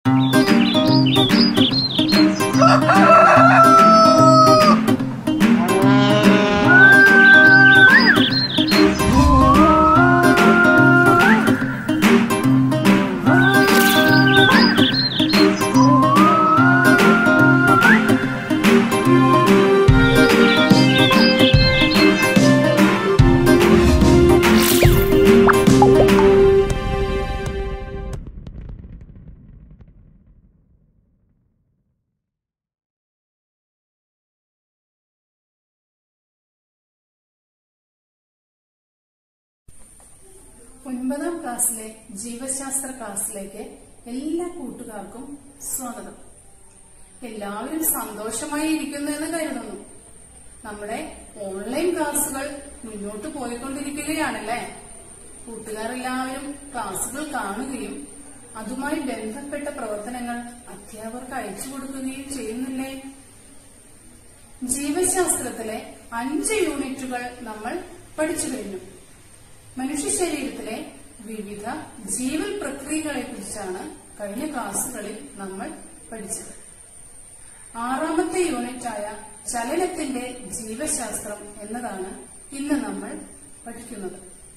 ഒൻപതാം ക്ലാസ്സിലെ ജീവശാസ്ത്ര ക്ലാസ്സിലേക്ക് എല്ലാ കൂട്ടുകാർക്കും സ്വാഗതം എല്ലാവരും സന്തോഷമായി ഇരിക്കുന്നു എന്ന് കരുതുന്നു നമ്മുടെ ഓൺലൈൻ ക്ലാസ്സുകൾ മുന്നോട്ട് പോയിക്കൊണ്ടിരിക്കുകയാണല്ലേ കൂട്ടുകാരെല്ലാവരും ക്ലാസ്സുകൾ കാണുകയും അതുമായി ബന്ധപ്പെട്ട പ്രവർത്തനങ്ങൾ അധ്യാപകർക്ക് അയച്ചു കൊടുക്കുകയും ചെയ്യുന്നില്ലേ ജീവശാസ്ത്രത്തിലെ അഞ്ച് യൂണിറ്റുകൾ നമ്മൾ പഠിച്ചു കഴിഞ്ഞു മനുഷ്യ ശരീരത്തിലെ വിവിധ ജീവൽ പ്രക്രിയകളെ കുറിച്ചാണ് കഴിഞ്ഞ ക്ലാസ്സുകളിൽ നമ്മൾ പഠിച്ചത് ആറാമത്തെ യൂണിറ്റായ ചലനത്തിന്റെ ജീവശാസ്ത്രം എന്നതാണ് ഇന്ന് നമ്മൾ പഠിക്കുന്നത്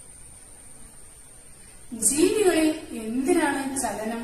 ജീവികളിൽ എന്തിനാണ് ചലനം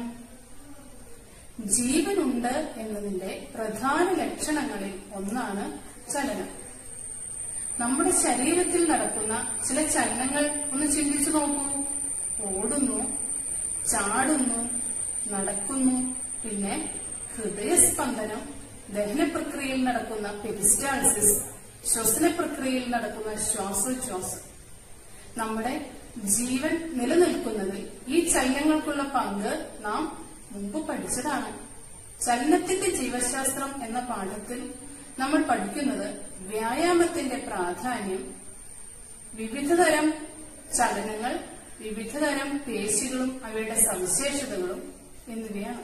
ജീവനുണ്ട് എന്നതിന്റെ പ്രധാന ലക്ഷണങ്ങളിൽ ഒന്നാണ് ചലനം നമ്മുടെ ശരീരത്തിൽ നടക്കുന്ന ചില ചലനങ്ങൾ ഒന്ന് ചിന്തിച്ചു നോക്കൂ ഓടുന്നു ചാടുന്നു നടക്കുന്നു പിന്നെ ഹൃദയസ്പന്ദനം ദഹന പ്രക്രിയയിൽ നടക്കുന്ന പെരിസ്റ്റാൾസിസ് ശ്വസന പ്രക്രിയയിൽ നടക്കുന്ന ശ്വാസോച്ഛ്വാസം നമ്മുടെ ജീവൻ നിലനിൽക്കുന്നതിൽ ഈ ചലനങ്ങൾക്കുള്ള പങ്ക് നാം മുമ്പ് പഠിച്ചതാണ് ചലനത്തിന്റെ ജീവശാസ്ത്രം എന്ന പാഠത്തിൽ നമ്മൾ പഠിക്കുന്നത് വ്യായാമത്തിന്റെ പ്രാധാന്യം വിവിധതരം ചലനങ്ങൾ വിവിധതരം പേശികളും അവയുടെ സവിശേഷതകളും എന്നിവയാണ്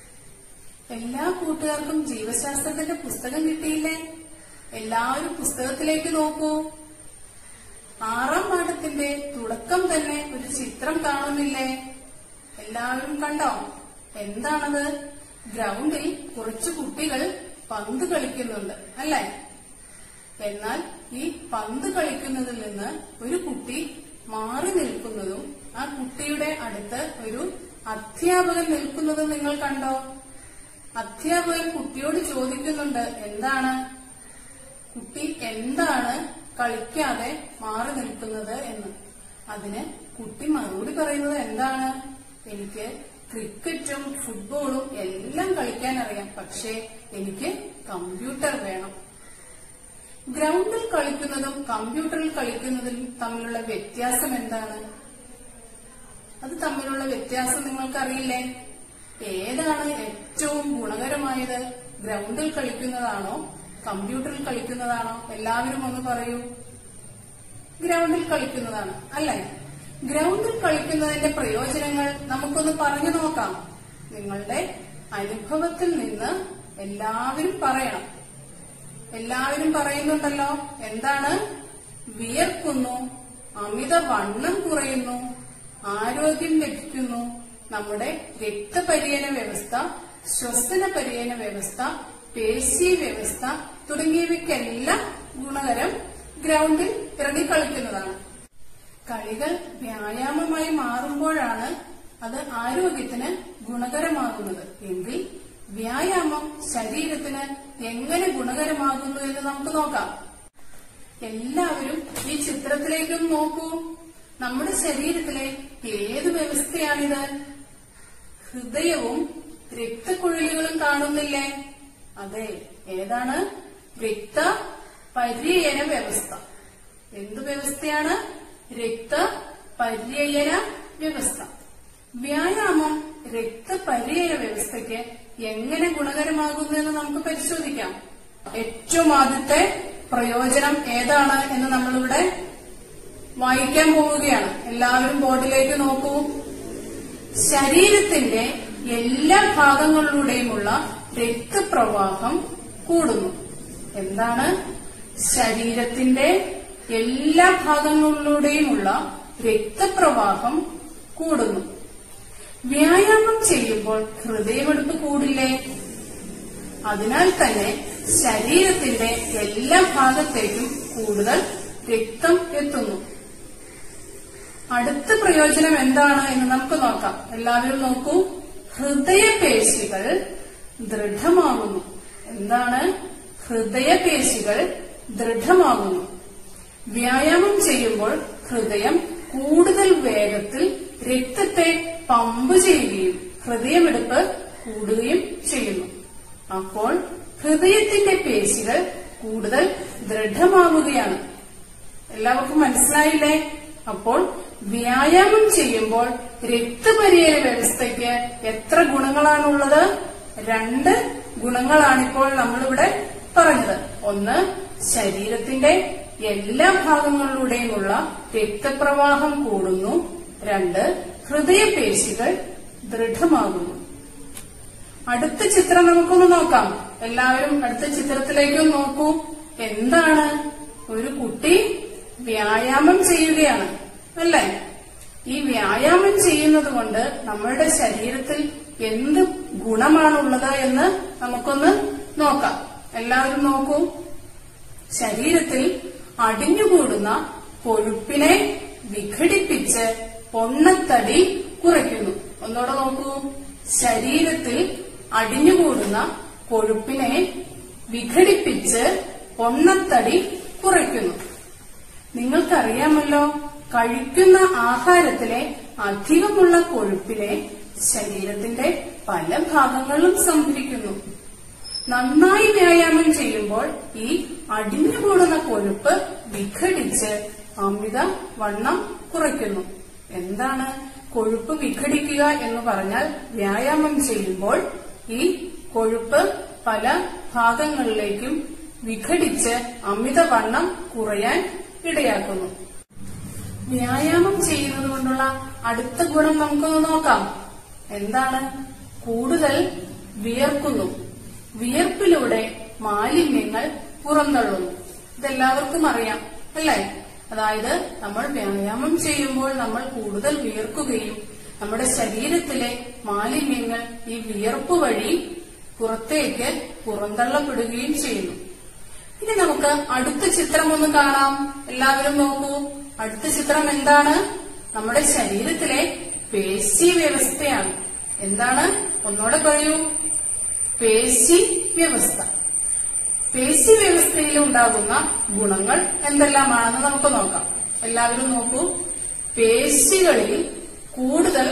എല്ലാ കൂട്ടുകാർക്കും ജീവശാസ്ത്രത്തിന്റെ പുസ്തകം കിട്ടിയില്ലേ എല്ലാവരും പുസ്തകത്തിലേക്ക് നോക്കൂ ആറാം പാഠത്തിന്റെ തുടക്കം തന്നെ ഒരു ചിത്രം കാണുന്നില്ലേ എല്ലാവരും കണ്ടോ എന്താണത് ഗ്രൗണ്ടിൽ കുറച്ചു കുട്ടികൾ പന്ത് കളിക്കുന്നുണ്ട് അല്ലേ എന്നാൽ ഈ പന്ത് കളിക്കുന്നതിൽ നിന്ന് ഒരു കുട്ടി മാറി നിൽക്കുന്നതും ആ കുട്ടിയുടെ അടുത്ത് ഒരു അധ്യാപകൻ നിൽക്കുന്നതും നിങ്ങൾ കണ്ടോ അധ്യാപകൻ കുട്ടിയോട് ചോദിക്കുന്നുണ്ട് എന്താണ് കുട്ടി എന്താണ് കളിക്കാതെ മാറി നിൽക്കുന്നത് എന്ന് അതിന് കുട്ടി മറുപടി പറയുന്നത് എന്താണ് എനിക്ക് ക്രിക്കറ്റും ഫുട്ബോളും എല്ലാം കളിക്കാൻ അറിയാം പക്ഷേ എനിക്ക് കമ്പ്യൂട്ടർ വേണം ഗ്രൗണ്ടിൽ കളിക്കുന്നതും കമ്പ്യൂട്ടറിൽ കളിക്കുന്നതും തമ്മിലുള്ള വ്യത്യാസം എന്താണ് അത് തമ്മിലുള്ള വ്യത്യാസം നിങ്ങൾക്കറിയില്ലേ ഏതാണ് ഏറ്റവും ഗുണകരമായത് ഗ്രൗണ്ടിൽ കളിക്കുന്നതാണോ കമ്പ്യൂട്ടറിൽ കളിക്കുന്നതാണോ എല്ലാവരും ഒന്ന് പറയൂ ഗ്രൗണ്ടിൽ കളിക്കുന്നതാണ് അല്ലേ ഗ്രൗണ്ടിൽ കളിക്കുന്നതിന്റെ പ്രയോജനങ്ങൾ നമുക്കൊന്ന് പറഞ്ഞു നോക്കാം നിങ്ങളുടെ അനുഭവത്തിൽ നിന്ന് എല്ലാവരും പറയണം എല്ലാവരും പറയുന്നുണ്ടല്ലോ എന്താണ് വിയർക്കുന്നു അമിത വണ്ണം കുറയുന്നു ആരോഗ്യം ലഭിക്കുന്നു നമ്മുടെ രക്തപര്യന വ്യവസ്ഥ ശ്വസന പര്യന വ്യവസ്ഥ പേശി വ്യവസ്ഥ തുടങ്ങിയവയ്ക്കെല്ലാം ഗുണകരം ഗ്രൗണ്ടിൽ ഇറങ്ങി കളിക്കുന്നതാണ് കളികൾ വ്യായാമമായി മാറുമ്പോഴാണ് അത് ആരോഗ്യത്തിന് ഗുണകരമാകുന്നത് എങ്കിൽ വ്യായാമം ശരീരത്തിന് എങ്ങനെ ഗുണകരമാകുന്നു എന്ന് നമുക്ക് നോക്കാം എല്ലാവരും ഈ ചിത്രത്തിലേക്കും നോക്കൂ നമ്മുടെ ശരീരത്തിലെ ഏത് വ്യവസ്ഥയാണിത് ഹൃദയവും രക്തക്കുഴലുകളും കാണുന്നില്ലേ അതെ ഏതാണ് രക്ത പര്യയന വ്യവസ്ഥ എന്ത് വ്യവസ്ഥയാണ് രക്ത പര്യയന വ്യവസ്ഥ വ്യായാമം രക്തപര്യയന വ്യവസ്ഥയ്ക്ക് എങ്ങനെ ഗുണകരമാകുന്നു എന്ന് നമുക്ക് പരിശോധിക്കാം ഏറ്റവും ആദ്യത്തെ പ്രയോജനം ഏതാണ് എന്ന് നമ്മളിവിടെ വായിക്കാൻ പോവുകയാണ് എല്ലാവരും ബോർഡിലേക്ക് നോക്കൂ ശരീരത്തിന്റെ എല്ലാ ഭാഗങ്ങളിലൂടെയുമുള്ള രക്തപ്രവാഹം കൂടുന്നു എന്താണ് ശരീരത്തിന്റെ എല്ലാ ഭാഗങ്ങളിലൂടെയുമുള്ള രക്തപ്രവാഹം കൂടുന്നു വ്യായാമം ചെയ്യുമ്പോൾ ഹൃദയമെടുപ്പ് കൂടില്ലേ അതിനാൽ തന്നെ ശരീരത്തിന്റെ എല്ലാ ഭാഗത്തേക്കും കൂടുതൽ രക്തം എത്തുന്നു അടുത്ത പ്രയോജനം എന്താണ് എന്ന് നമുക്ക് നോക്കാം എല്ലാവരും നോക്കൂ ഹൃദയപേശികൾ ദൃഢമാകുന്നു എന്താണ് ഹൃദയപേശികൾ ദൃഢമാകുന്നു വ്യായാമം ചെയ്യുമ്പോൾ ഹൃദയം കൂടുതൽ വേഗത്തിൽ രക്തത്തെ പമ്പ് ചെയ്യുകയും ഹൃദയമെടുപ്പ് കൂടുകയും ചെയ്യുന്നു അപ്പോൾ ഹൃദയത്തിന്റെ പേശികൾ കൂടുതൽ ദൃഢമാവുകയാണ് എല്ലാവർക്കും മനസ്സിലായില്ലേ അപ്പോൾ വ്യായാമം ചെയ്യുമ്പോൾ രക്തപരിചയ വ്യവസ്ഥയ്ക്ക് എത്ര ഗുണങ്ങളാണുള്ളത് രണ്ട് ഗുണങ്ങളാണിപ്പോൾ നമ്മളിവിടെ പറഞ്ഞത് ഒന്ന് ശരീരത്തിന്റെ എല്ലാ ഭാഗങ്ങളിലൂടെയുമുള്ള രക്തപ്രവാഹം കൂടുന്നു രണ്ട് ഹൃദയപേശികൾ ദൃഢമാകുന്നു അടുത്ത ചിത്രം നമുക്കൊന്ന് നോക്കാം എല്ലാവരും അടുത്ത ചിത്രത്തിലേക്കും നോക്കൂ എന്താണ് ഒരു കുട്ടി വ്യായാമം ചെയ്യുകയാണ് അല്ലേ ഈ വ്യായാമം ചെയ്യുന്നത് കൊണ്ട് നമ്മളുടെ ശരീരത്തിൽ എന്ത് ഗുണമാണുള്ളത് എന്ന് നമുക്കൊന്ന് നോക്കാം എല്ലാവരും നോക്കൂ ശരീരത്തിൽ അടിഞ്ഞുകൂടുന്ന കൊഴുപ്പിനെ വിഘടിപ്പിച്ച് പൊണ്ണത്തടി കുറയ്ക്കുന്നു ഒന്നുകൂടെ നോക്കൂ ശരീരത്തിൽ അടിഞ്ഞുകൂടുന്ന കൊഴുപ്പിനെ വിഘടിപ്പിച്ച് പൊണ്ണത്തടി കുറയ്ക്കുന്നു നിങ്ങൾക്കറിയാമല്ലോ കഴിക്കുന്ന ആഹാരത്തിലെ അധികമുള്ള കൊഴുപ്പിനെ ശരീരത്തിന്റെ പല ഭാഗങ്ങളിലും സംഭരിക്കുന്നു നന്നായി വ്യായാമം ചെയ്യുമ്പോൾ ഈ അടിഞ്ഞുകൂടുന്ന കൊഴുപ്പ് വിഘടിച്ച് അമിത വണ്ണം കുറയ്ക്കുന്നു എന്താണ് കൊഴുപ്പ് വിഘടിക്കുക എന്ന് പറഞ്ഞാൽ വ്യായാമം ചെയ്യുമ്പോൾ ഈ കൊഴുപ്പ് പല ഭാഗങ്ങളിലേക്കും വിഘടിച്ച് അമിതവണ്ണം കുറയാൻ ഇടയാക്കുന്നു വ്യായാമം ചെയ്യുന്നത് കൊണ്ടുള്ള അടുത്ത ഗുണം നമുക്കൊന്ന് നോക്കാം എന്താണ് കൂടുതൽ വിയർക്കുന്നു വിയർപ്പിലൂടെ മാലിന്യങ്ങൾ പുറന്തള്ളുന്നു ഇതെല്ലാവർക്കും അറിയാം അല്ലേ അതായത് നമ്മൾ വ്യായാമം ചെയ്യുമ്പോൾ നമ്മൾ കൂടുതൽ വിയർക്കുകയും നമ്മുടെ ശരീരത്തിലെ മാലിന്യങ്ങൾ ഈ വിയർപ്പ് വഴി പുറത്തേക്ക് പുറന്തള്ളപ്പെടുകയും ചെയ്യുന്നു ഇനി നമുക്ക് അടുത്ത ചിത്രം ഒന്ന് കാണാം എല്ലാവരും നോക്കൂ അടുത്ത ചിത്രം എന്താണ് നമ്മുടെ ശരീരത്തിലെ പേശി വ്യവസ്ഥയാണ് എന്താണ് ഒന്നോടെ പറയൂ പേശി വ്യവസ്ഥ പേശി വ്യവസ്ഥയിൽ ഉണ്ടാകുന്ന ഗുണങ്ങൾ എന്തെല്ലാമാണെന്ന് നമുക്ക് നോക്കാം എല്ലാവരും നോക്കൂ പേശികളിൽ കൂടുതൽ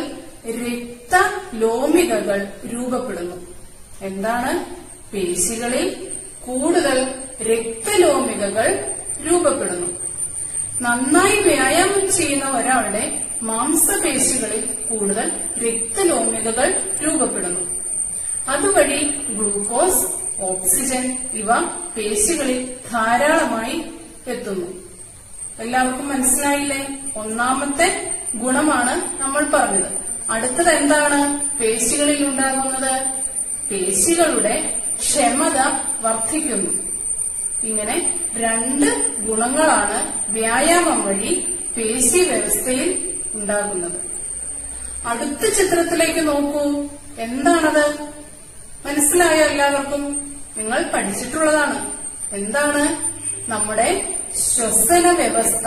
രക്തലോമികകൾ രൂപപ്പെടുന്നു എന്താണ് പേശികളിൽ കൂടുതൽ രക്തലോമികകൾ രൂപപ്പെടുന്നു നന്നായി വ്യായാമം ചെയ്യുന്ന ഒരാളുടെ മാംസപേശികളിൽ കൂടുതൽ രക്തലോമികകൾ രൂപപ്പെടുന്നു അതുവഴി ഗ്ലൂക്കോസ് ഓക്സിജൻ ഇവ പേശികളിൽ ധാരാളമായി എത്തുന്നു എല്ലാവർക്കും മനസ്സിലായില്ലേ ഒന്നാമത്തെ ഗുണമാണ് നമ്മൾ പറഞ്ഞത് അടുത്തത് എന്താണ് പേശികളിൽ ഉണ്ടാകുന്നത് പേശികളുടെ ക്ഷമത വർദ്ധിക്കുന്നു ഇങ്ങനെ രണ്ട് ഗുണങ്ങളാണ് വ്യായാമം വഴി പേശി വ്യവസ്ഥയിൽ ഉണ്ടാകുന്നത് അടുത്ത ചിത്രത്തിലേക്ക് നോക്കൂ എന്താണത് മനസ്സിലായോ എല്ലാവർക്കും നിങ്ങൾ പഠിച്ചിട്ടുള്ളതാണ് എന്താണ് നമ്മുടെ ശ്വസന വ്യവസ്ഥ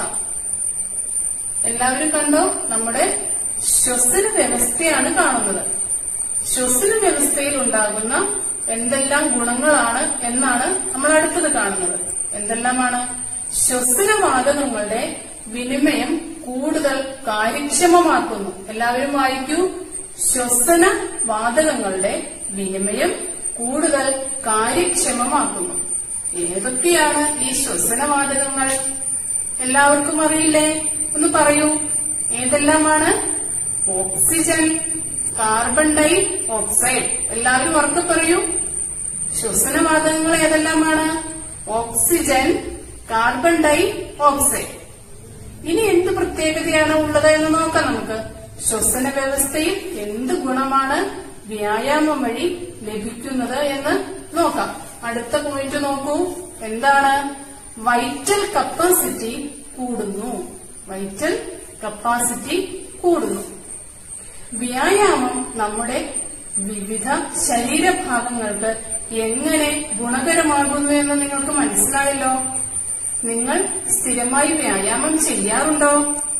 എല്ലാവരും കണ്ടോ നമ്മുടെ ശ്വസന വ്യവസ്ഥയാണ് കാണുന്നത് ശ്വസന വ്യവസ്ഥയിൽ ഉണ്ടാകുന്ന എന്തെല്ലാം ഗുണങ്ങളാണ് എന്നാണ് നമ്മൾ അടുത്തത് കാണുന്നത് എന്തെല്ലാമാണ് ശ്വസനവാതകങ്ങളുടെ വിനിമയം കൂടുതൽ കാര്യക്ഷമമാക്കുന്നു എല്ലാവരും വായിക്കൂ ശ്വസന വാതകങ്ങളുടെ വിനിമയം കൂടുതൽ കാര്യക്ഷമമാക്കുന്നു ഏതൊക്കെയാണ് ഈ ശ്വസനവാതകങ്ങൾ എല്ലാവർക്കും അറിയില്ലേ ഒന്ന് പറയൂ ഏതെല്ലാമാണ് ഓക്സിജൻ കാർബൺ ഡൈ ഓക്സൈഡ് എല്ലാവരും ഉറക്കെ പറയൂ ശ്വസനവാതകങ്ങൾ ഏതെല്ലാമാണ് ഓക്സിജൻ കാർബൺ ഡൈ ഓക്സൈഡ് ഇനി എന്ത് പ്രത്യേകതയാണ് ഉള്ളത് എന്ന് നോക്കാം നമുക്ക് ശ്വസന വ്യവസ്ഥയിൽ എന്ത് ഗുണമാണ് വ്യായാമം വഴി ലഭിക്കുന്നത് എന്ന് നോക്കാം അടുത്ത പോയിന്റ് നോക്കൂ എന്താണ് വൈറ്റൽ കപ്പാസിറ്റി കൂടുന്നു വൈറ്റൽ കപ്പാസിറ്റി കൂടുന്നു വ്യായാമം നമ്മുടെ വിവിധ ശരീരഭാഗങ്ങൾക്ക് എങ്ങനെ ഗുണകരമാകുന്നു എന്ന് നിങ്ങൾക്ക് മനസ്സിലായല്ലോ നിങ്ങൾ സ്ഥിരമായി വ്യായാമം ചെയ്യാറുണ്ടോ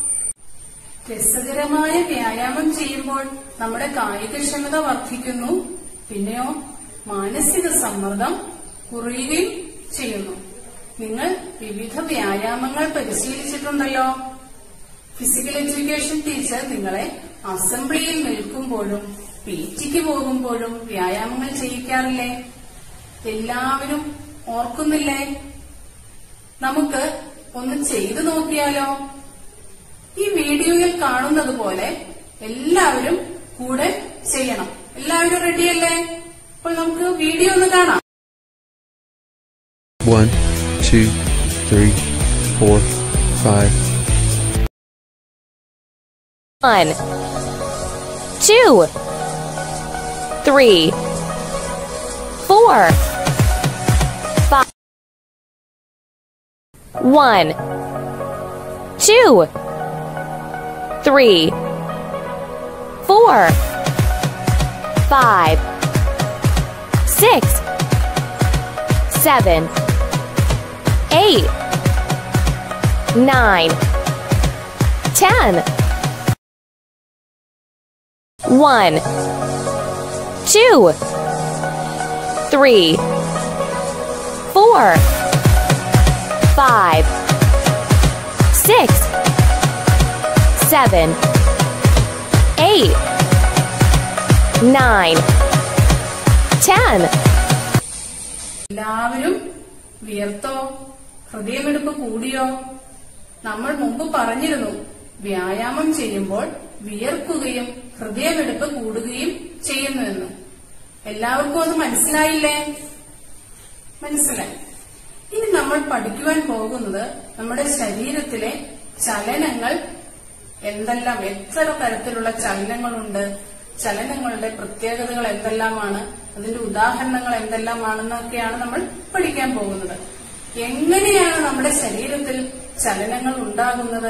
രസകരമായ വ്യായാമം ചെയ്യുമ്പോൾ നമ്മുടെ കായികക്ഷമത വർദ്ധിക്കുന്നു പിന്നെയോ മാനസിക സമ്മർദ്ദം കുറയുകയും ചെയ്യുന്നു നിങ്ങൾ വിവിധ വ്യായാമങ്ങൾ പരിശീലിച്ചിട്ടുണ്ടല്ലോ ഫിസിക്കൽ എഡ്യൂക്കേഷൻ ടീച്ചർ നിങ്ങളെ അസംബ്ലിയിൽ നിൽക്കുമ്പോഴും പി ടിക്ക് പോകുമ്പോഴും വ്യായാമങ്ങൾ ചെയ്യിക്കാറില്ലേ എല്ലാവരും ഓർക്കുന്നില്ലേ നമുക്ക് ഒന്ന് ചെയ്തു നോക്കിയാലോ ഈ വീഡിയോയിൽ കാണുന്നത് പോലെ എല്ലാവരും കൂടെ ചെയ്യണം എല്ലാവരും റെഡിയല്ലേ അപ്പോൾ നമുക്ക് വീഡിയോ ഒന്ന് കാണാം One, two, three, four, five, One, two, three, four, five. One, two, three, four, five, six, seven, eight, nine, ten. One, two, three, four, five, six, seven, eight, nine, ten. എല്ലാവരും വിയർത്തോ ഹൃദയമെടുപ്പ് കൂടിയോ നമ്മൾ മുമ്പ് പറഞ്ഞിരുന്നു വ്യായാമം ചെയ്യുമ്പോൾ വിയർക്കുകയും ഹൃദയമെടുപ്പ് കൂടുകയും ചെയ്യുന്നുവെന്ന് എല്ലാവർക്കും അത് മനസ്സിലായില്ലേ മനസ്സിലായി ഇനി നമ്മൾ പഠിക്കുവാൻ പോകുന്നത് നമ്മുടെ ശരീരത്തിലെ ചലനങ്ങൾ എന്തെല്ലാം എത്ര തരത്തിലുള്ള ചലനങ്ങളുണ്ട് ചലനങ്ങളുടെ പ്രത്യേകതകൾ എന്തെല്ലാമാണ് അതിന്റെ ഉദാഹരണങ്ങൾ എന്തെല്ലാമാണെന്നൊക്കെയാണ് നമ്മൾ പഠിക്കാൻ പോകുന്നത് എങ്ങനെയാണ് നമ്മുടെ ശരീരത്തിൽ ചലനങ്ങൾ ഉണ്ടാകുന്നത്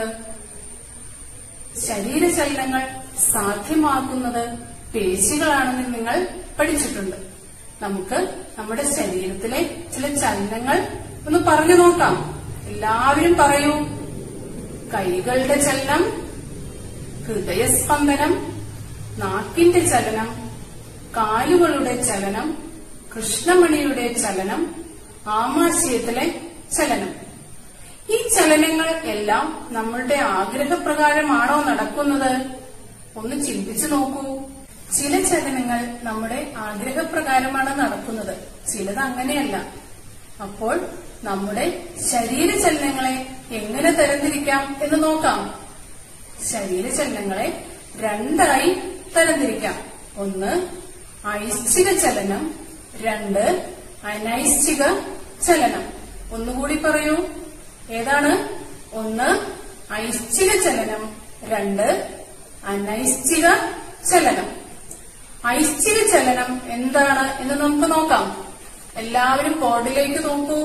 ശരീരചലനങ്ങൾ സാധ്യമാക്കുന്നത് പേശികളാണെന്ന് നിങ്ങൾ പഠിച്ചിട്ടുണ്ട് നമുക്ക് നമ്മുടെ ശരീരത്തിലെ ചില ചലനങ്ങൾ ഒന്ന് പറഞ്ഞു നോക്കാം എല്ലാവരും പറയൂ കൈകളുടെ ചലനം ഹൃദയസ്പന്ദനം നാക്കിന്റെ ചലനം കാലുകളുടെ ചലനം കൃഷ്ണമണിയുടെ ചലനം ആമാശയത്തിലെ ചലനം ഈ ചലനങ്ങൾ എല്ലാം നമ്മളുടെ ആഗ്രഹപ്രകാരമാണോ നടക്കുന്നത് ഒന്ന് ചിന്തിച്ചു നോക്കൂ ചില ചലനങ്ങൾ നമ്മുടെ ആഗ്രഹപ്രകാരമാണ് നടക്കുന്നത് ചിലത് അങ്ങനെയല്ല അപ്പോൾ നമ്മുടെ ശരീരചലനങ്ങളെ എങ്ങനെ തരംതിരിക്കാം എന്ന് നോക്കാം ശരീരചലനങ്ങളെ രണ്ടായി തരംതിരിക്കാം ഒന്ന് ഐച്ഛിക ചലനം രണ്ട് അനൈച്ഛിക ചലനം ഒന്നുകൂടി പറയൂ ഏതാണ് ഒന്ന് ഐച്ഛിക ചലനം രണ്ട് അനൈച്ഛിക ചലനം ഐച്ഛിക ചലനം എന്താണ് എന്ന് നമുക്ക് നോക്കാം എല്ലാവരും ബോർഡിലേക്ക് നോക്കൂ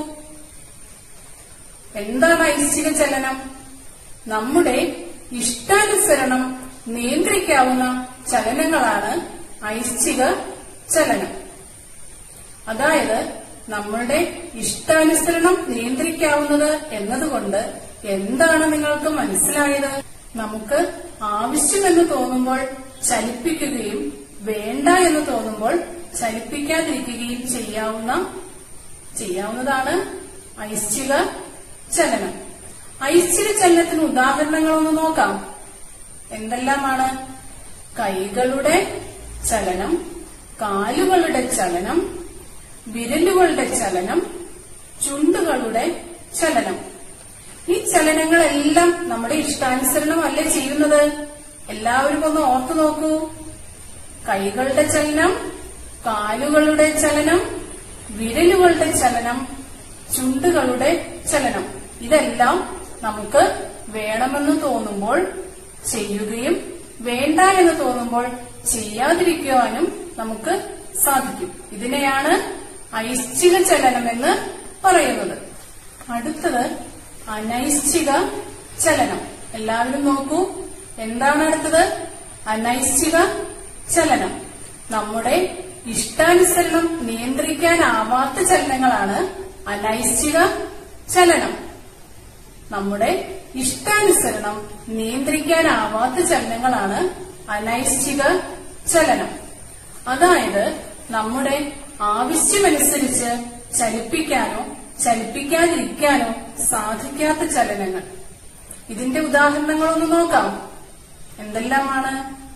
എന്താണ് ഐച്ഛിക ചലനം നമ്മുടെ ഇഷ്ടാനുസരണം നിയന്ത്രിക്കാവുന്ന ചലനങ്ങളാണ് ഐച്ഛിക ചലനം അതായത് നമ്മളുടെ ഇഷ്ടാനുസരണം നിയന്ത്രിക്കാവുന്നത് എന്നതുകൊണ്ട് എന്താണ് നിങ്ങൾക്ക് മനസ്സിലായത് നമുക്ക് ആവശ്യമെന്ന് തോന്നുമ്പോൾ ചലിപ്പിക്കുകയും വേണ്ട എന്ന് തോന്നുമ്പോൾ ചലിപ്പിക്കാതിരിക്കുകയും ചെയ്യാവുന്ന ചെയ്യാവുന്നതാണ് ഐശ്ചിക ചലനം ഐശ്ചിക ചലനത്തിന് ഉദാഹരണങ്ങളൊന്ന് നോക്കാം എന്തെല്ലാമാണ് കൈകളുടെ ചലനം കാലുകളുടെ ചലനം വിരലുകളുടെ ചലനം ചുണ്ടുകളുടെ ചലനം ഈ ചലനങ്ങളെല്ലാം നമ്മുടെ ഇഷ്ടാനുസരണമല്ലേ ചെയ്യുന്നത് എല്ലാവരും ഒന്ന് ഓർത്തു നോക്കൂ കൈകളുടെ ചലനം കാലുകളുടെ ചലനം വിരലുകളുടെ ചലനം ചുണ്ടുകളുടെ ചലനം ഇതെല്ലാം നമുക്ക് വേണമെന്ന് തോന്നുമ്പോൾ ചെയ്യുകയും വേണ്ട എന്ന് തോന്നുമ്പോൾ ചെയ്യാതിരിക്കുവാനും നമുക്ക് സാധിക്കും ഇതിനെയാണ് ഐശ്ചിക ചലനം എന്ന് പറയുന്നത് അടുത്തത് അനൈശ്ചിക ചലനം എല്ലാവരും നോക്കൂ എന്താണ് അടുത്തത് അനൈശ്ചിക ചലനം നമ്മുടെ ഇഷ്ടാനുസരണം നിയന്ത്രിക്കാനാവാത്ത ചലനങ്ങളാണ് അനൈശ്ചിക ചലനം നമ്മുടെ ഇഷ്ടാനുസരണം നിയന്ത്രിക്കാനാവാത്ത ചലനങ്ങളാണ് അനൈശ്ചിക ചലനം അതായത് നമ്മുടെ ആവശ്യമനുസരിച്ച് ചലിപ്പിക്കാനോ ചലിപ്പിക്കാതിരിക്കാനോ സാധിക്കാത്ത ചലനങ്ങൾ ഇതിന്റെ ഉദാഹരണങ്ങളൊന്ന് നോക്കാം എന്തെല്ലാമാണ്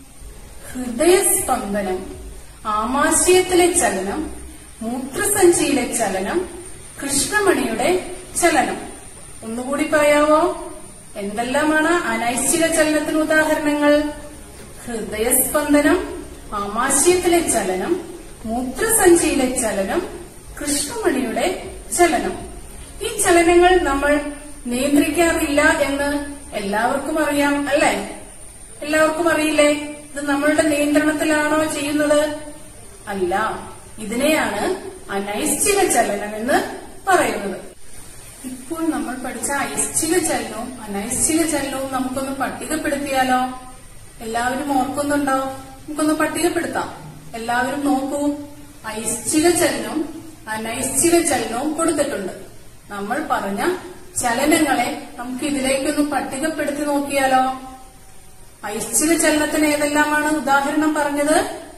ഹൃദയസ്പന്ദനം ആമാശയത്തിലെ ചലനം മൂത്രസഞ്ചിയിലെ ചലനം കൃഷ്ണമണിയുടെ ചലനം ഒന്നുകൂടി പറയാവോ എന്തെല്ലാമാണ് അനൈശ്ചിക ചലനത്തിന് ഉദാഹരണങ്ങൾ ഹൃദയസ്പന്ദനം ആമാശയത്തിലെ ചലനം മൂത്രസഞ്ചിയിലെ ചലനം കൃഷ്ണമണിയുടെ ചലനം ഈ ചലനങ്ങൾ നമ്മൾ നിയന്ത്രിക്കാറില്ല എന്ന് എല്ലാവർക്കും അറിയാം അല്ലേ എല്ലാവർക്കും അറിയില്ലേ ഇത് നമ്മളുടെ നിയന്ത്രണത്തിലാണോ ചെയ്യുന്നത് അല്ല ഇതിനെയാണ് അനൈശ്ചിക ചലനം എന്ന് പറയുന്നത് ഇപ്പോൾ നമ്മൾ പഠിച്ച ഐശ്ചിക ചലനവും അനൈശ്ചിക ചലനവും നമുക്കൊന്ന് പട്ടികപ്പെടുത്തിയാലോ എല്ലാവരും ഓർക്കുന്നുണ്ടോ നമുക്കൊന്ന് പട്ടികപ്പെടുത്താം എല്ലാവരും നോക്കൂ ഐശ്ചിക ചലനവും അനൈശ്ചിക ചലനവും കൊടുത്തിട്ടുണ്ട് നമ്മൾ പറഞ്ഞ ചലനങ്ങളെ നമുക്ക് ഇതിലേക്കൊന്ന് പട്ടികപ്പെടുത്തി നോക്കിയാലോ ഐശ്ചിക ചലനത്തിന് ഏതെല്ലാമാണ് ഉദാഹരണം പറഞ്ഞത്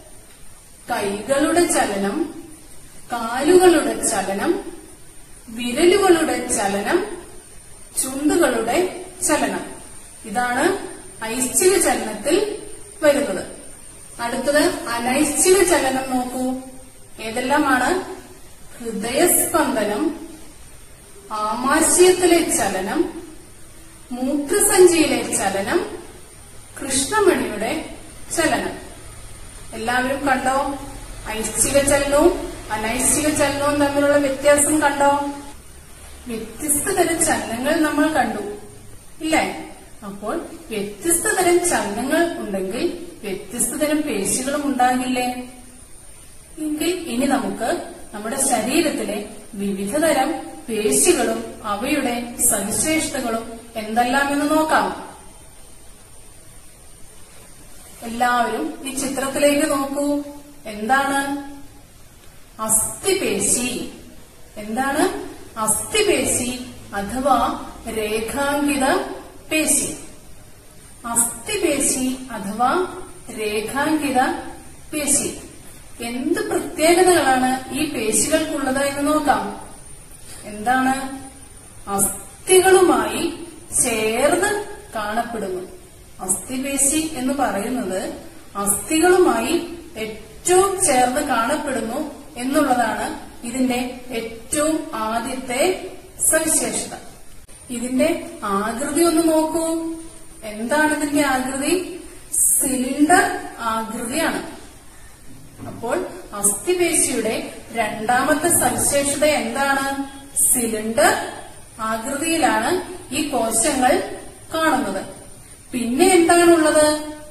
കൈകളുടെ ചലനം കാലുകളുടെ ചലനം വിരലുകളുടെ ചലനം ചുണ്ടുകളുടെ ചലനം ഇതാണ് ഐശ്ചിക ചലനത്തിൽ വരുന്നത് അടുത്തത് അനൈശ്ചിക ചലനം നോക്കൂ ഏതെല്ലാമാണ് ഹൃദയസ്പന്ദനം ആമാശയത്തിലെ ചലനം മൂത്രസഞ്ചിയിലെ ചലനം കൃഷ്ണമണിയുടെ ചലനം എല്ലാവരും കണ്ടോ ഐശ്ചിക ചലനവും അനൈശ്ചിക ചലനവും തമ്മിലുള്ള വ്യത്യാസം കണ്ടോ വ്യത്യസ്ത തരം ചലനങ്ങൾ നമ്മൾ കണ്ടു ഇല്ലേ അപ്പോൾ വ്യത്യസ്ത തരം ചലനങ്ങൾ ഉണ്ടെങ്കിൽ വ്യത്യസ്ത തരം പേശികളും ഉണ്ടാകില്ലേ എങ്കിൽ ഇനി നമുക്ക് നമ്മുടെ ശരീരത്തിലെ വിവിധ തരം പേശികളും അവയുടെ സവിശേഷതകളും എന്തെല്ലാം എന്ന് നോക്കാം എല്ലാവരും ഈ ചിത്രത്തിലേക്ക് നോക്കൂ എന്താണ് അസ്ഥിപേശി എന്താണ് അസ്ഥിപേശി അഥവാ രേഖാങ്കിത പേശി അസ്ഥിപേശി അഥവാ രേഖാങ്കിത പേശി എന്ത് പ്രത്യേകതകളാണ് ഈ പേശികൾക്കുള്ളത് എന്ന് നോക്കാം എന്താണ് അസ്ഥികളുമായി ചേർന്ന് കാണപ്പെടുന്നു അസ്ഥിപേശി എന്ന് പറയുന്നത് അസ്ഥികളുമായി ഏറ്റവും ചേർന്ന് കാണപ്പെടുന്നു എന്നുള്ളതാണ് ഇതിന്റെ ഏറ്റവും ആദ്യത്തെ സവിശേഷത ഇതിന്റെ ആകൃതി ഒന്ന് നോക്കൂ എന്താണ് ഇതിന്റെ ആകൃതി സിലിണ്ടർ ആകൃതിയാണ് അപ്പോൾ അസ്ഥിപേശിയുടെ രണ്ടാമത്തെ സവിശേഷത എന്താണ് സിലിണ്ടർ ആകൃതിയിലാണ് ഈ കോശങ്ങൾ കാണുന്നത് പിന്നെ എന്താണുള്ളത്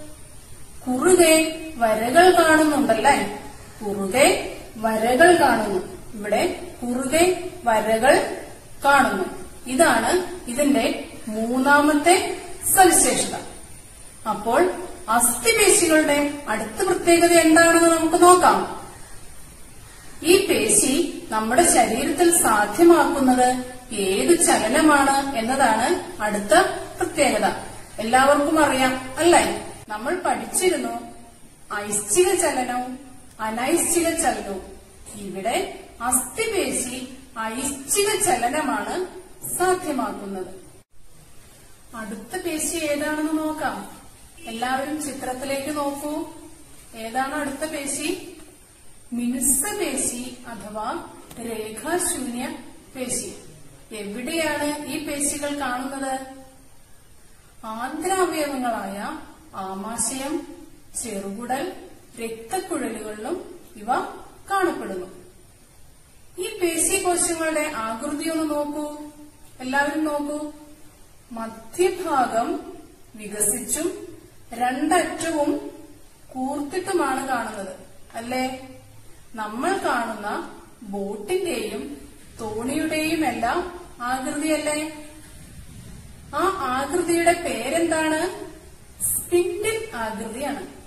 കുറുകെ വരകൾ കാണുന്നുണ്ടല്ലേ കുറുകെ വരകൾ കാണുന്നു ഇവിടെ കുറുകെ വരകൾ കാണുന്നു ഇതാണ് ഇതിന്റെ മൂന്നാമത്തെ സവിശേഷത അപ്പോൾ അസ്ഥിപേശികളുടെ അടുത്ത പ്രത്യേകത എന്താണെന്ന് നമുക്ക് നോക്കാം ഈ പേശി നമ്മുടെ ശരീരത്തിൽ സാധ്യമാക്കുന്നത് ഏത് ചലനമാണ് എന്നതാണ് അടുത്ത പ്രത്യേകത എല്ലാവർക്കും അറിയാം അല്ലേ നമ്മൾ പഠിച്ചിരുന്നു ഐശ്ചിക ചലനവും അനൈശ്ചിക ചലനവും ഇവിടെ അസ്ഥിപേശി ഐശ്ചിക ചലനമാണ് സാധ്യമാക്കുന്നത് അടുത്ത പേശി ഏതാണെന്ന് നോക്കാം എല്ലാവരും ചിത്രത്തിലേക്ക് നോക്കൂ ഏതാണ് അടുത്ത പേശി മിനുസ പേശി അഥവാ രേഖാശൂന്യ പേശി എവിടെയാണ് ഈ പേശികൾ കാണുന്നത് ആന്ധ്രാവയവങ്ങളായ ആമാശയം ചെറുകുടൽ രക്തക്കുഴലുകളിലും ഇവ കാണപ്പെടുന്നു ഈ പേശി കോശങ്ങളുടെ ആകൃതി ഒന്ന് നോക്കൂ എല്ലാവരും നോക്കൂ മധ്യഭാഗം വികസിച്ചും രണ്ടറ്റവും കൂർത്തിട്ടുമാണ് കാണുന്നത് അല്ലേ നമ്മൾ കാണുന്ന ബോട്ടിന്റെയും തോണിയുടെയും എല്ലാം ആകൃതിയല്ലേ ആ ആകൃതിയുടെ പേരെന്താണ് സ്പിൻഡിൽ ആകൃതിയാണ്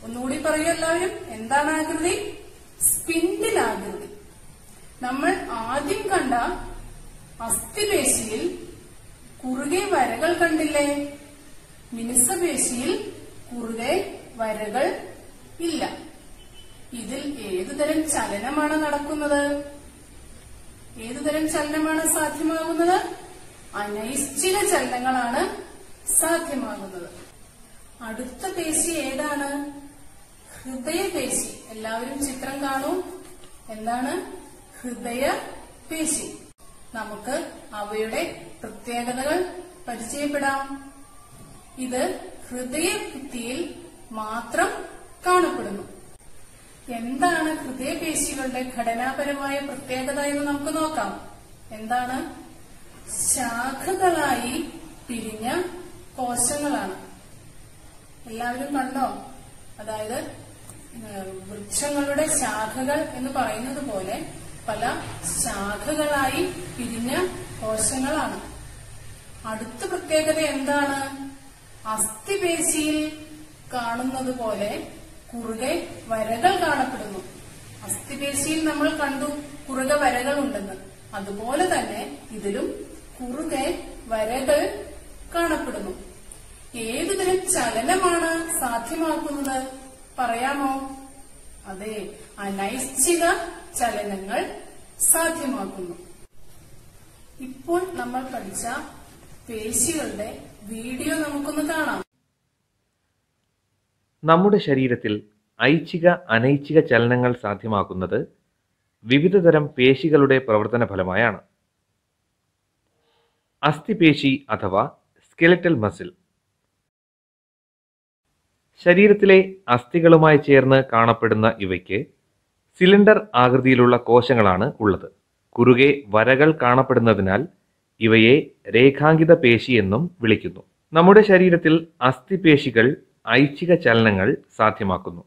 ഒന്നുകൂടി പറയൂ എല്ലാവരും എന്താണ് ആകൃതി സ്പിൻഡിൽ ആകൃതി നമ്മൾ ആദ്യം കണ്ട അസ്ഥിപേശിയിൽ കുറുകെ വരകൾ കണ്ടില്ലേ മിനുസപേശിയിൽ കുറുകെ വരകൾ ഇല്ല ഇതിൽ ഏതുതരം ചലനമാണ് നടക്കുന്നത് ഏതുതരം ചലനമാണ് സാധ്യമാകുന്നത് അനൈശ്ചിക ചലനങ്ങളാണ് സാധ്യമാകുന്നത് അടുത്ത പേശി ഏതാണ് ഹൃദയപേശി എല്ലാവരും ചിത്രം കാണൂ എന്താണ് ഹൃദയപേശി നമുക്ക് അവയുടെ പ്രത്യേകതകൾ പരിചയപ്പെടാം ഇത് ഹൃദയഭിത്തിയിൽ മാത്രം കാണപ്പെടുന്നു എന്താണ് ഹൃദയപേശികളുടെ ഘടനാപരമായ പ്രത്യേകത എന്ന് നമുക്ക് നോക്കാം എന്താണ് ശാഖകളായി പിരിഞ്ഞ കോശങ്ങളാണ് എല്ലാവരും കണ്ടോ അതായത് ഏഹ്, വൃക്ഷങ്ങളുടെ ശാഖകൾ എന്ന് പറയുന്നത് പോലെ പല ശാഖകളായി പിരിഞ്ഞ കോശങ്ങളാണ് അടുത്ത പ്രത്യേകത എന്താണ് അസ്ഥിപേശിയിൽ കാണുന്നത് പോലെ കുറുകെ വരകൾ കാണപ്പെടുന്നു അസ്ഥിപേശിയിൽ നമ്മൾ കണ്ടു കുറുകെ വരകൾ ഉണ്ടെന്ന് അതുപോലെ തന്നെ ഇതിലും കുറുകെ വരകൾ കാണപ്പെടുന്നു ഏതുതരം ചലനമാണ് സാധ്യമാക്കുന്നത് പറയാമോ അതെ അനൈശ്ചിക ചലനങ്ങൾ സാധ്യമാക്കുന്നു ഇപ്പോൾ നമ്മൾ പഠിച്ച പേശികളുടെ വീഡിയോ നമുക്കൊന്ന് കാണാം നമ്മുടെ ശരീരത്തിൽ ഐച്ഛിക അനൈച്ഛിക ചലനങ്ങൾ സാധ്യമാക്കുന്നത് വിവിധതരം പേശികളുടെ പ്രവർത്തന ഫലമായാണ് അസ്ഥിപേശി അഥവാ സ്കെലറ്റൽ മസിൽ ശരീരത്തിലെ അസ്ഥികളുമായി ചേർന്ന് കാണപ്പെടുന്ന ഇവയ്ക്ക് സിലിണ്ടർ ആകൃതിയിലുള്ള കോശങ്ങളാണ് ഉള്ളത് കുറുകെ വരകൾ കാണപ്പെടുന്നതിനാൽ ഇവയെ രേഖാങ്കിത പേശി എന്നും വിളിക്കുന്നു നമ്മുടെ ശരീരത്തിൽ അസ്ഥിപേശികൾ ഐച്ഛിക ചലനങ്ങൾ സാധ്യമാക്കുന്നു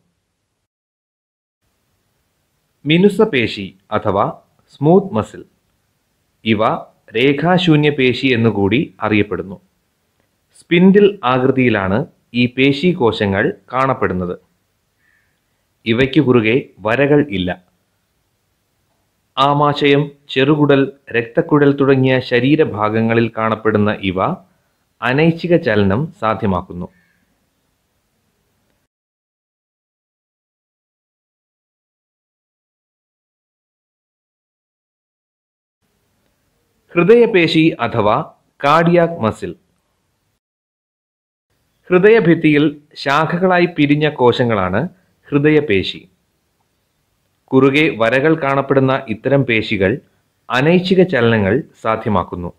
മിനുസപേശി അഥവാ സ്മൂത്ത് മസിൽ ഇവ രേഖാശൂന്യ പേശി എന്നുകൂടി അറിയപ്പെടുന്നു സ്പിൻഡിൽ ആകൃതിയിലാണ് ഈ പേശി കോശങ്ങൾ കാണപ്പെടുന്നത് ഇവയ്ക്ക് കുറുകെ വരകൾ ഇല്ല ആമാശയം ചെറുകുടൽ രക്തക്കുഴൽ തുടങ്ങിയ ശരീരഭാഗങ്ങളിൽ കാണപ്പെടുന്ന ഇവ അനൈച്ഛിക ചലനം സാധ്യമാക്കുന്നു ഹൃദയപേശി അഥവാ കാർഡിയാക് മസിൽ ഹൃദയഭിത്തിയിൽ ശാഖകളായി പിരിഞ്ഞ കോശങ്ങളാണ് ഹൃദയപേശി കുറുകെ വരകൾ കാണപ്പെടുന്ന ഇത്തരം പേശികൾ അനൈച്ഛിക ചലനങ്ങൾ സാധ്യമാക്കുന്നു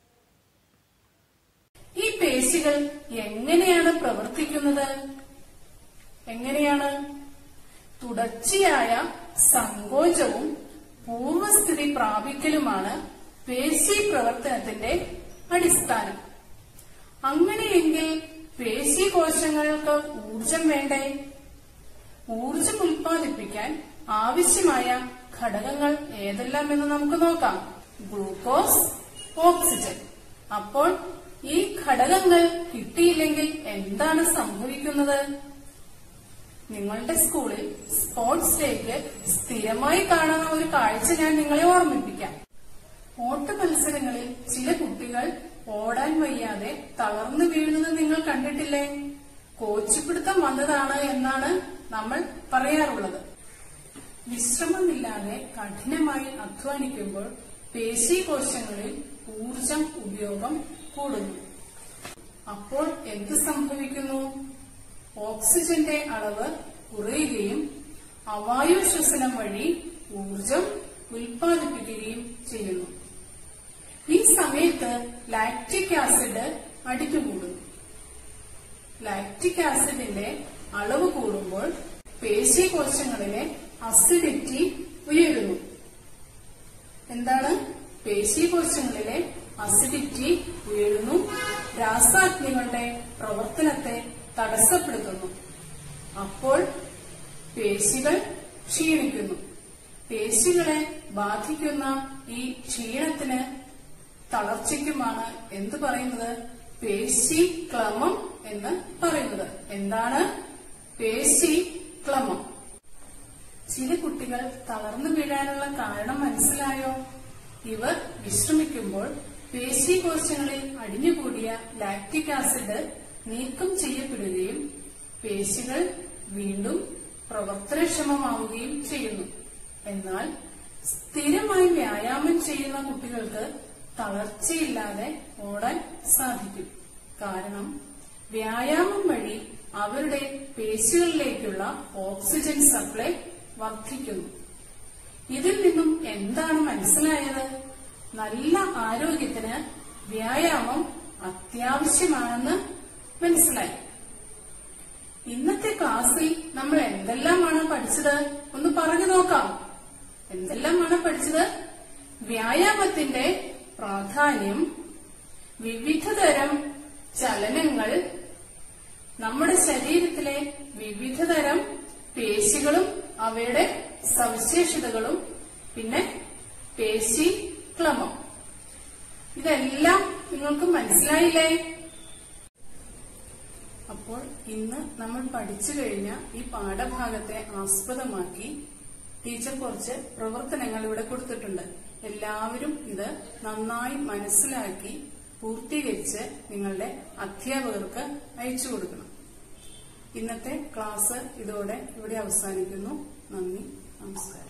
ഈ പേശികൾ എങ്ങനെയാണ് പ്രവർത്തിക്കുന്നത് എങ്ങനെയാണ് തുടർച്ചയായ സങ്കോചവും പൂർവസ്ഥിതി പ്രാപിക്കലുമാണ് പേശി പ്രവർത്തനത്തിന്റെ അടിസ്ഥാനം അങ്ങനെയെങ്കിൽ പേശി കോശങ്ങൾക്ക് ഊർജം വേണ്ടേ ഊർജം ഉൽപ്പാദിപ്പിക്കാൻ ആവശ്യമായ ഘടകങ്ങൾ ഏതെല്ലാം എന്ന് നമുക്ക് നോക്കാം ഗ്ലൂക്കോസ് ഓക്സിജൻ അപ്പോൾ ഈ ഘടകങ്ങൾ കിട്ടിയില്ലെങ്കിൽ എന്താണ് സംഭവിക്കുന്നത് നിങ്ങളുടെ സ്കൂളിൽ സ്പോർട്സ് ഡേക്ക് സ്ഥിരമായി കാണുന്ന ഒരു കാഴ്ച ഞാൻ നിങ്ങളെ ഓർമ്മിപ്പിക്കാം ഓട്ട മത്സരങ്ങളിൽ ചില കുട്ടികൾ ഓടാൻ വയ്യാതെ തളർന്നു വീഴുന്നത് നിങ്ങൾ കണ്ടിട്ടില്ലേ കോച്ചിപ്പിടുത്തം വന്നതാണ് എന്നാണ് നമ്മൾ പറയാറുള്ളത് വിശ്രമമില്ലാതെ കഠിനമായി അധ്വാനിക്കുമ്പോൾ പേശീകോശങ്ങളിൽ ഊർജം ഉപയോഗം കൂടുന്നു അപ്പോൾ എന്ത് സംഭവിക്കുന്നു ഓക്സിജന്റെ അളവ് കുറയുകയും അവായു ശ്വസനം വഴി ഊർജം ഉൽപ്പാദിപ്പിക്കുകയും ചെയ്യുന്നു ഈ സമയത്ത് ലാക്റ്റിക് ആസിഡ് അടിഞ്ഞുകൂടുന്നു ലാക്റ്റിക് ആസിഡിന്റെ അളവ് കൂടുമ്പോൾ പേശീകോശങ്ങളിലെ അസിഡിറ്റി ഉയരുന്നു എന്താണ് പേശീകോശങ്ങളിലെ അസിഡിറ്റി ഉയരുന്നു രാസാഗ്നികളുടെ പ്രവർത്തനത്തെ തടസ്സപ്പെടുത്തുന്നു അപ്പോൾ പേശികൾ ക്ഷീണിക്കുന്നു പേശികളെ ബാധിക്കുന്ന ഈ ക്ഷീണത്തിന് തളർച്ചയ്ക്കുമാണ് എന്ത് പറയുന്നത് പേശി ക്ലമം എന്ന് പറയുന്നത് എന്താണ് പേശി ക്ലമം ചില കുട്ടികൾ തളർന്നു വീഴാനുള്ള കാരണം മനസ്സിലായോ ഇവർ വിശ്രമിക്കുമ്പോൾ പേശീകോശങ്ങളിൽ അടിഞ്ഞുകൂടിയ ലാക്റ്റിക് ആസിഡ് നീക്കം ചെയ്യപ്പെടുകയും പേശികൾ വീണ്ടും പ്രവർത്തനക്ഷമമാവുകയും ചെയ്യുന്നു എന്നാൽ സ്ഥിരമായി വ്യായാമം ചെയ്യുന്ന കുട്ടികൾക്ക് തളർച്ചയില്ലാതെ ഓടാൻ സാധിക്കും കാരണം വ്യായാമം വഴി അവരുടെ പേശികളിലേക്കുള്ള ഓക്സിജൻ സപ്ലൈ വർദ്ധിക്കുന്നു ഇതിൽ നിന്നും എന്താണ് മനസ്സിലായത് നല്ല ആരോഗ്യത്തിന് വ്യായാമം അത്യാവശ്യമാണെന്ന് മനസ്സിലായി ഇന്നത്തെ ക്ലാസ്സിൽ നമ്മൾ എന്തെല്ലാമാണ് പഠിച്ചത് ഒന്ന് പറഞ്ഞു നോക്കാം എന്തെല്ലാമാണ് പഠിച്ചത് വ്യായാമത്തിന്റെ പ്രാധാന്യം വിവിധതരം ചലനങ്ങൾ നമ്മുടെ ശരീരത്തിലെ വിവിധതരം പേശികളും അവയുടെ സവിശേഷതകളും പിന്നെ പേശി ക്ലമം ഇതെല്ലാം നിങ്ങൾക്ക് മനസ്സിലായില്ലേ അപ്പോൾ ഇന്ന് നമ്മൾ പഠിച്ചു കഴിഞ്ഞ ഈ പാഠഭാഗത്തെ ആസ്പദമാക്കി ടീച്ചർ കുറച്ച് പ്രവർത്തനങ്ങൾ ഇവിടെ കൊടുത്തിട്ടുണ്ട് എല്ലാവരും ഇത് നന്നായി മനസ്സിലാക്കി പൂർത്തീകരിച്ച് നിങ്ങളുടെ അധ്യാപകർക്ക് അയച്ചു കൊടുക്കണം ഇന്നത്തെ ക്ലാസ് ഇതോടെ ഇവിടെ അവസാനിക്കുന്നു നന്ദി നമസ്കാരം